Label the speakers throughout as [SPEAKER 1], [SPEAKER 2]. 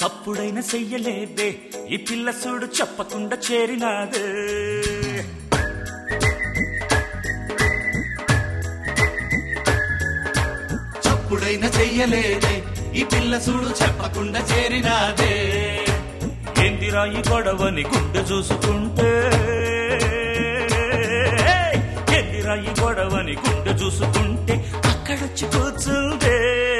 [SPEAKER 1] తప్పుడైన చెయ్యలేదే ఈ పిల్ల చూడు చెప్పకుండా చేరినాదే
[SPEAKER 2] చప్పుడైన చెయ్యలేదే ఈ పిల్ల చూడు చెప్పకుండా చేరినాదే
[SPEAKER 1] ఏందిరా ఈ గొడవని గుండె చూసుకుంటే ఏందిరా ఈ గొడవని గుండె చూసుకుంటే అక్కడొచ్చి కూర్చుందే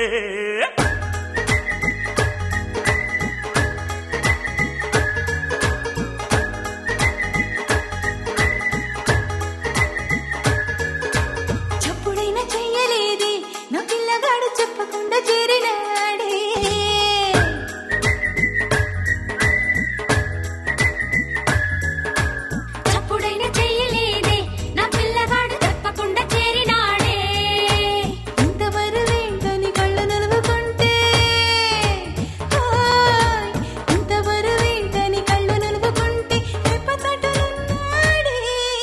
[SPEAKER 3] చప్పుడైనా చెయ్యలేదే నా పిల్లగాడు చెప్పకుండా చేరినాడే చప్పుడైనా చెయ్యలేదే నా పిల్లగాడు చెప్పకుండా చేరినాడే ఇంత బరువేంటని కళ్ళు నలుగుకుంటే హాయ్, ఇంత బరువేంటని కళ్ళు నలుగుకుంటే రెప్పతట్టునున్నాడే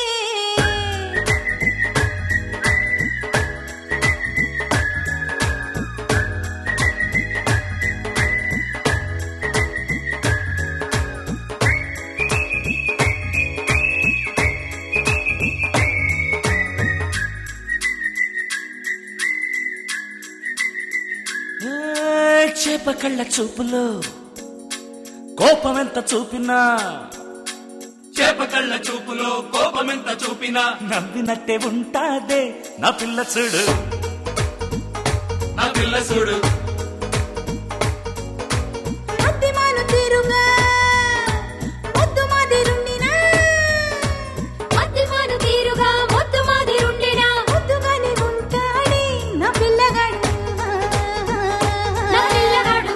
[SPEAKER 1] ఏ, చేప కళ్ళ చూపులో కోపం ఎంత చూపినా
[SPEAKER 2] చేప కళ్ళ చూపులో కోపమెంత చూపినా
[SPEAKER 1] నవ్వినట్టే ఉంటాదే నా పిల్ల చూడు
[SPEAKER 2] నా పిల్ల చూడు
[SPEAKER 3] మద్దిమాను తీరుగా ముద్దు మాదిరుండినా మద్దిమాను తీరుగా ముద్దు మాదిరుండినా ముద్దుగానే ఉంటాడే నా పిల్లగాడు నా పిల్లగాడు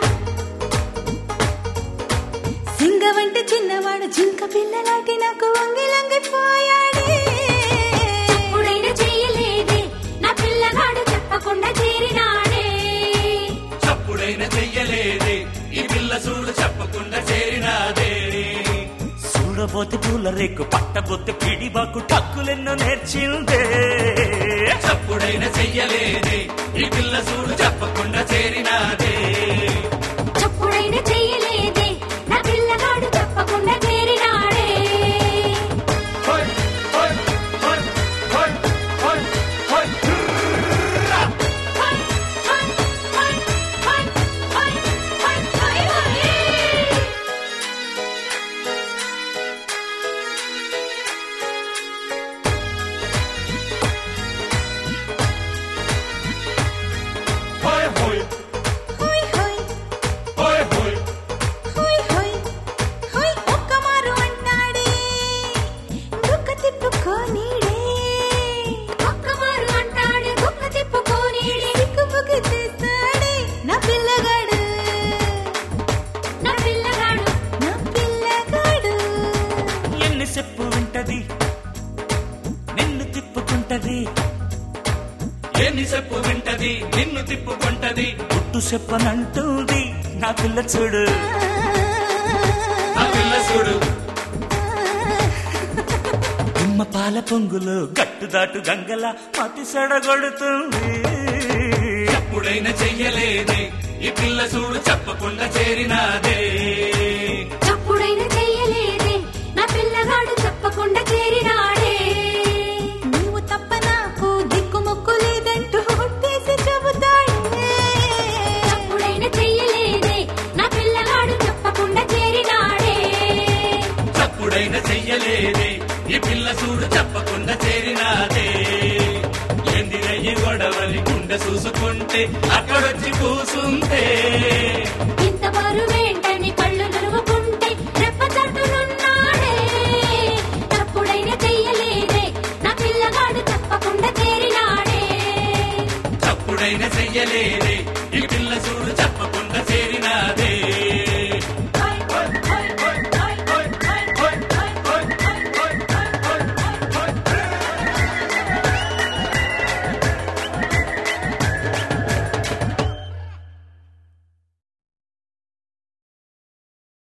[SPEAKER 3] సింగ వంటి చిన్నవాడు జింక పిల్లలాంటి నాకు వంగి లంగిపోయాడే ఎప్పుడైనా చెయ్యలేదే నా పిల్లగాడు చెప్పకుండా చేరినాడే
[SPEAKER 2] చప్పుడైన చెయ్యలేదే ఈ పిల్ల చూడు చెప్పకుండా చేరినాదే
[SPEAKER 1] చూడబోతే పూల రేకు పట్టబోతే పిడిబాకు టక్కులెన్నో నేర్చిందే
[SPEAKER 2] చప్పుడైన చెయ్యలేదే ఈ పిల్ల చూడు చెప్పకుండా చేరినాదే
[SPEAKER 3] చప్పుడైనా చెయ్యలేదే నా పిల్లగాడు చెప్పకుండా చేరినాడే
[SPEAKER 2] హోయ్, హోయ్, హోయ్, హోయ్, హోయ్, హోయ్.
[SPEAKER 3] హై హై హై హై హై హై హై హై
[SPEAKER 2] హోయ్, హోయ్,
[SPEAKER 3] హోయ్ హోయ్
[SPEAKER 2] హోయ్, హోయ్.
[SPEAKER 3] హోయ్ హోయ్ హోయ్ ఒక్క మారు అంటాడే దుఃఖ తిప్పుకోనీడే ఒక్క మారు అంటాడే దుఃఖ తిప్పుకోనీడే సిక్కుబుక్కు చేస్తాడే నా పిల్లగాడు నా పిల్లగాడు నా పిల్లగాడు
[SPEAKER 1] ఎన్ని చెప్పు వింటది నిన్ను తిప్పుకుంటది
[SPEAKER 2] ఎన్ని చెప్పు వింటది నిన్ను తిప్పుకుంటది
[SPEAKER 1] పుట్టు చెప్పనంటుంది నా పిల్ల చూడు
[SPEAKER 2] నా పిల్ల చూడు
[SPEAKER 1] నిమ్మ పాల పొంగులు గట్టు దాటు గంగల మతి సెడగొడుతుంది
[SPEAKER 2] ఎప్పుడైనా చెయ్యలేదే ఈ పిల్ల చూడు చెప్పకుండా చేరినాదే
[SPEAKER 3] చప్పుడైనా చెయ్యలేదే నా పిల్లగాడు చెప్పకుండా చేరినాడే నీవు తప్ప నాకు దిక్కు మొక్కు లేదంటూ ఒట్టేసి చెబుతాడే చప్పుడైనా చెయ్యలేదే నా పిల్లగాడు చెప్పకుండా చేరినాడే
[SPEAKER 2] చప్పుడైనా చెయ్యలేదే ఈ పిల్ల చూడు చెప్పకుండా చేరినాదే ఏందిరయ్యి గొడవలి గుండె చూసుకుంటే అక్కడొచ్చి కూసుంటే
[SPEAKER 3] ఇంత బరువేంటని కళ్ళు నలుగుకుంటే రెప్పచట్టునున్నాడే చప్పుడైనా చెయ్యలేదే నా పిల్లగాడు చెప్పకుండా చేరినాడే
[SPEAKER 2] చప్పుడైనా చెయ్యలేదే